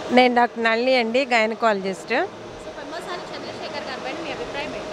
నేను డాక్టర్ నళిని అండి gynaecologist so Pemmasani Chandrasekhar గారి పైన మీ అభిప్రాయం ఏంటి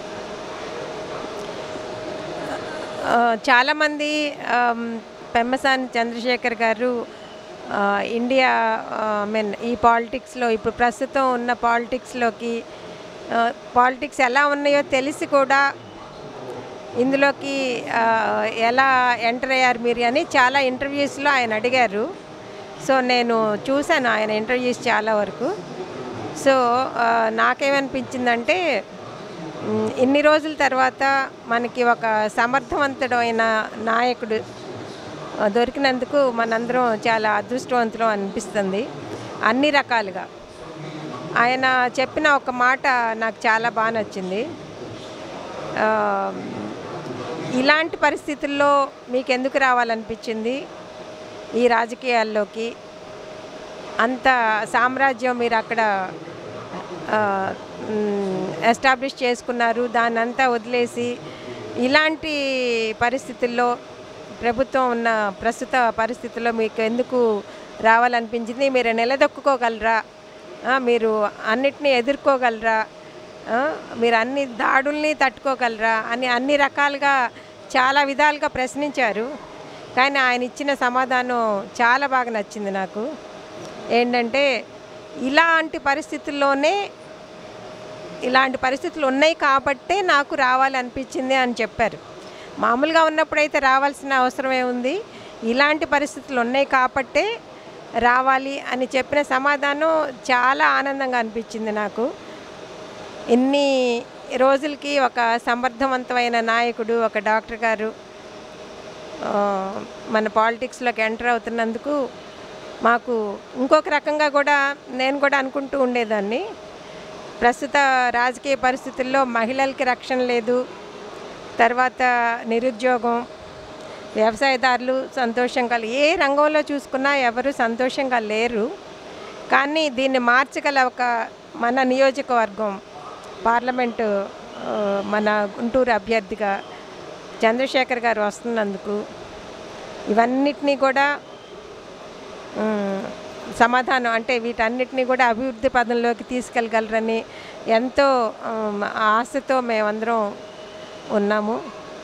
ఆ, చాలామంది ఆమ్, పెమ్మసాని చంద్రశేఖర్ గారు ఆ, ఇండియా ఐ మీన్ ఈ పాలిటిక్స్లో ఇప్పుడు ప్రస్తుతం ఉన్న పాలిటిక్స్లోకి పాలిటిక్స్ ఎలా ఉన్నాయో తెలిసి కూడా ఇందులోకి ఆ, ఎలా ఎంటర్ అయ్యారు మీరు అని చాలా ఇంటర్వ్యూస్లో ఆయన అడిగారు సో నేను చూశాను ఆయన ఇంటర్వ్యూస్ చాలా వరకు సో ఆ, నాకేమనిపించిందంటే మ్, ఇన్ని రోజుల తర్వాత మనకి ఒక సమర్థవంతుడైన నాయకుడు ఆ, దొరికినందుకు మనందరం చాలా అదృష్టవంతులం అనిపిస్తుంది అన్ని రకాలుగా ఆయన చెప్పిన ఒక మాట నాకు చాలా బాగా నచ్చింది ఆ, ఇలాంటి పరిస్థితుల్లో మీకు ఎందుకు రావాలనిపించింది ఈ రాజకీయాల్లోకి అంత సామ్రాజ్యం మీరు అక్కడ ఎస్టాబ్లిష్ చేసుకున్నారు దాన్ని అంతా వదిలేసి ఇలాంటి పరిస్థితుల్లో ప్రభుత్వం ఉన్న ప్రస్తుత పరిస్థితుల్లో మీకు ఎందుకు రావాలనిపించింది మీరు నిలదొక్కుకోగలరా ఆ, మీరు అన్నిటినీ ఎదుర్కోగలరా ఆ, మీరు అన్ని దాడుల్ని తట్టుకోగలరా అని అన్ని రకాలుగా చాలా విధాలుగా ప్రశ్నించారు కానీ ఆయన ఇచ్చిన సమాధానం చాలా బాగా నచ్చింది నాకు ఏంటంటే ఇలాంటి పరిస్థితుల్లోనే ఇలాంటి పరిస్థితులు ఉన్నాయి కాబట్టే నాకు రావాలనిపించింది అని చెప్పారు మామూలుగా ఉన్నప్పుడైతే రావాల్సిన అవసరమే ఉంది ఇలాంటి పరిస్థితులు ఉన్నాయి కాబట్టే రావాలి అని చెప్పిన సమాధానం చాలా ఆనందంగా అనిపించింది నాకు ఇన్ని రోజులకి ఒక సమర్థవంతమైన నాయకుడు ఒక డాక్టర్ గారు ఆ, మన పాలిటిక్స్లోకి ఎంటర్ అవుతున్నందుకు మాకు ఇంకొక రకంగా కూడా నేను కూడా అనుకుంటూ ఉండేదాన్ని ప్రస్తుత రాజకీయ పరిస్థితుల్లో మహిళలకి రక్షణ లేదు తర్వాత నిరుద్యోగం వ్యవసాయదారులు సంతోషంగా లే- ఏ రంగంలో చూసుకున్నా ఎవరు సంతోషంగా లేరు కానీ దీన్ని మార్చగల ఒక మన నియోజకవర్గం పార్లమెంటు ఆ, మన గుంటూరు అభ్యర్థిగా చంద్రశేఖర్ గారు వస్తున్నందుకు ఇవన్నిటినీ కూడా ఉమ్, సమాధానం అంటే వీటన్నిటిని కూడా అభివృద్ధి పదంలోకి తీసుకెళ్ళగలరని ఎంతో ఉమ్, ఆశతో మేమందరం ఉన్నాము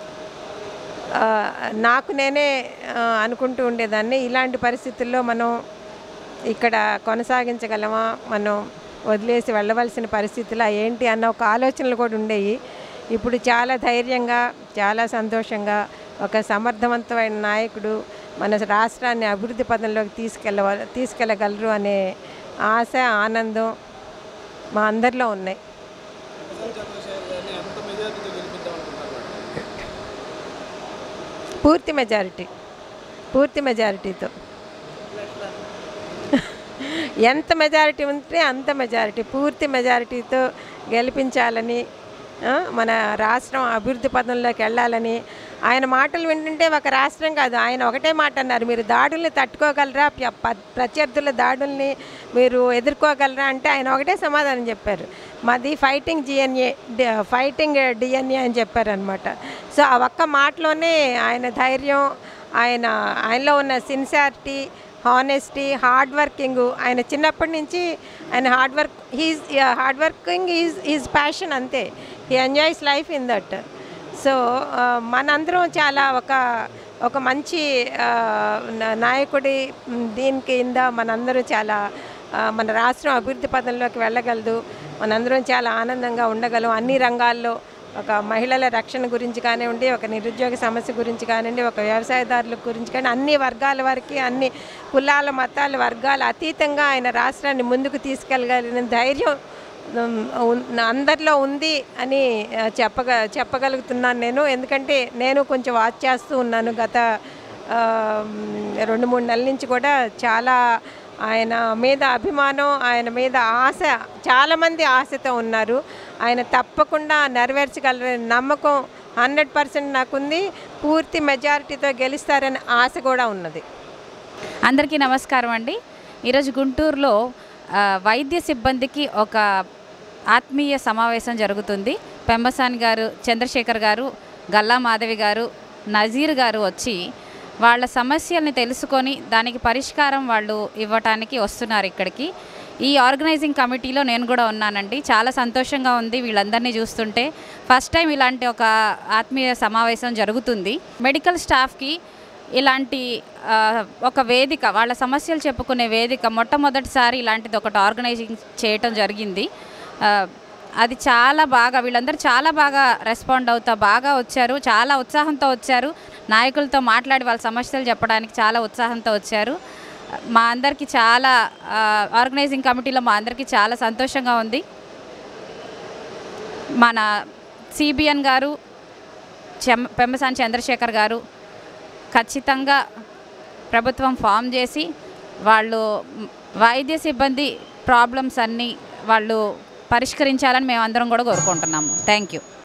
ఆ, నాకు నేనే ఆ, అనుకుంటూ ఉండేదాన్ని ఇలాంటి పరిస్థితుల్లో మనం ఇక్కడ కొనసాగించగలమా మనం వదిలేసి వెళ్ళవలసిన పరిస్థితులు ఏంటి అన్న ఒక ఆలోచనలు కూడా ఉండేవి ఇప్పుడు చాలా ధైర్యంగా చాలా సంతోషంగా ఒక సమర్థవంతమైన నాయకుడు మన రాష్ట్రాన్ని అభివృద్ధి పదంలోకి తీసుకెళ్ళ తీసుకెళ్ళగలరు అనే ఆశ ఆనందం మా అందరిలో ఉన్నాయి పూర్తి మెజారిటీ పూర్తి మెజారిటీతో ఎంత మెజారిటీ ఉంటే అంత మెజారిటీ పూర్తి మెజారిటీతో గెలిపించాలని ఆ, మన రాష్ట్రం అభివృద్ధి పదంలోకి వెళ్ళాలని ఆయన మాటలు వింటుంటే ఒక రాష్ట్రం కాదు ఆయన ఒకటే మాట అన్నారు మీరు దాడుల్ని తట్టుకోగలరా ప్య- ప- ప్రత్యర్థుల దాడుల్ని మీరు ఎదుర్కోగలరా అంటే ఆయన ఒకటే సమాధానం చెప్పారు మాది ఫైటింగ్ జిఎన్ఏ ఫైటింగ్ డిఎన్ఏ అని చెప్పారనమాట సో ఆ ఒక్క మాటలోనే ఆయన ధైర్యం ఆయన ఆయనలో ఉన్న సిన్సియారిటీ హానెస్టీ హార్డ్ వర్కింగ్ ఆయన చిన్నప్పటి నుంచి ఆయన hard work he's hard working is is passion అంతే he enjoys life in that so మనందరం చాలా ఒక ఒక మంచి ఆ, నా- నాయకుడి మ్, దీని కింద మనందరం చాలా ఆ, మన రాష్ట్రం అభివృద్ధి పదంలోకి వెళ్ళగలదు మనందరం చాలా ఆనందంగా ఉండగలం అన్ని రంగాల్లో ఒక మహిళల రక్షణ గురించి కానివ్వండి ఒక నిరుద్యోగ సమస్య గురించి కానివ్వండి ఒక వ్యవసాయదారుల గురించి కానీ అన్ని వర్గాల వారికి అన్ని కులాల మతాల వర్గాల అతీతంగా ఆయన రాష్ట్రాన్ని ముందుకు తీసుకెళ్ళగలిగిన ధైర్యం ఉమ్, ఉన్- అందరిలో ఉంది అని ఆ, చెప్పగ చెప్పగలుగుతున్నాను నేను ఎందుకంటే నేను కొంచెం వాచ్ చేస్తూ ఉన్నాను గత ఆ, రెండు మూడు నెలల నుంచి కూడా చాలా ఆయన మీద అభిమానం ఆయన మీద ఆశ చాలామంది ఆశతో ఉన్నారు ఆయన తప్పకుండా నెరవేర్చగలరని నమ్మకం హండ్రెడ్ పర్సెంట్ నాకుంది పూర్తి మెజారిటీతో గెలుస్తారని ఆశ కూడా ఉన్నది అందరికీ నమస్కారం అండి ఈరోజు గుంటూరులో ఆ, వైద్య సిబ్బందికి ఒక ఆత్మీయ సమావేశం జరుగుతుంది పెంబసాని గారు చంద్రశేఖర్ గారు గల్లా మాధవి గారు నజీర్ గారు వచ్చి వాళ్ళ సమస్యల్ని తెలుసుకొని దానికి పరిష్కారం వాళ్ళు ఇవ్వటానికి వస్తున్నారు ఇక్కడికి ఈ ఆర్గనైజింగ్ కమిటీలో నేను కూడా ఉన్నానండి చాలా సంతోషంగా ఉంది వీళ్ళందరినీ చూస్తుంటే ఫస్ట్ టైం ఇలాంటి ఒక ఆత్మీయ సమావేశం జరుగుతుంది మెడికల్ స్టాఫ్కి ఇలాంటి ఆ, ఒక వేదిక వాళ్ళ సమస్యలు చెప్పుకునే వేదిక మొట్టమొదటిసారి ఇలాంటిది ఒకటి ఆర్గనైజింగ్ చేయటం జరిగింది ఆ, అది చాలా బాగా వీళ్ళందరూ చాలా బాగా రెస్పాండ్ అవుతా బాగా వచ్చారు చాలా ఉత్సాహంతో వచ్చారు నాయకులతో మాట్లాడి వాళ్ళ సమస్యలు చెప్పడానికి చాలా ఉత్సాహంతో వచ్చారు మా అందరికీ చాలా ఆ, ఆర్గనైజింగ్ కమిటీలో మా అందరికీ చాలా సంతోషంగా ఉంది మన సిబిఎన్ గారు చెమ్ పెమ్మసాని చంద్రశేఖర్ గారు ఖచ్చితంగా ప్రభుత్వం ఫామ్ చేసి వాళ్ళు మ్, వైద్య సిబ్బంది ప్రాబ్లమ్స్ అన్నీ వాళ్ళు పరిష్కరించాలని మేము అందరం కూడా కోరుకుంటున్నాము థ్యాంక్ యూ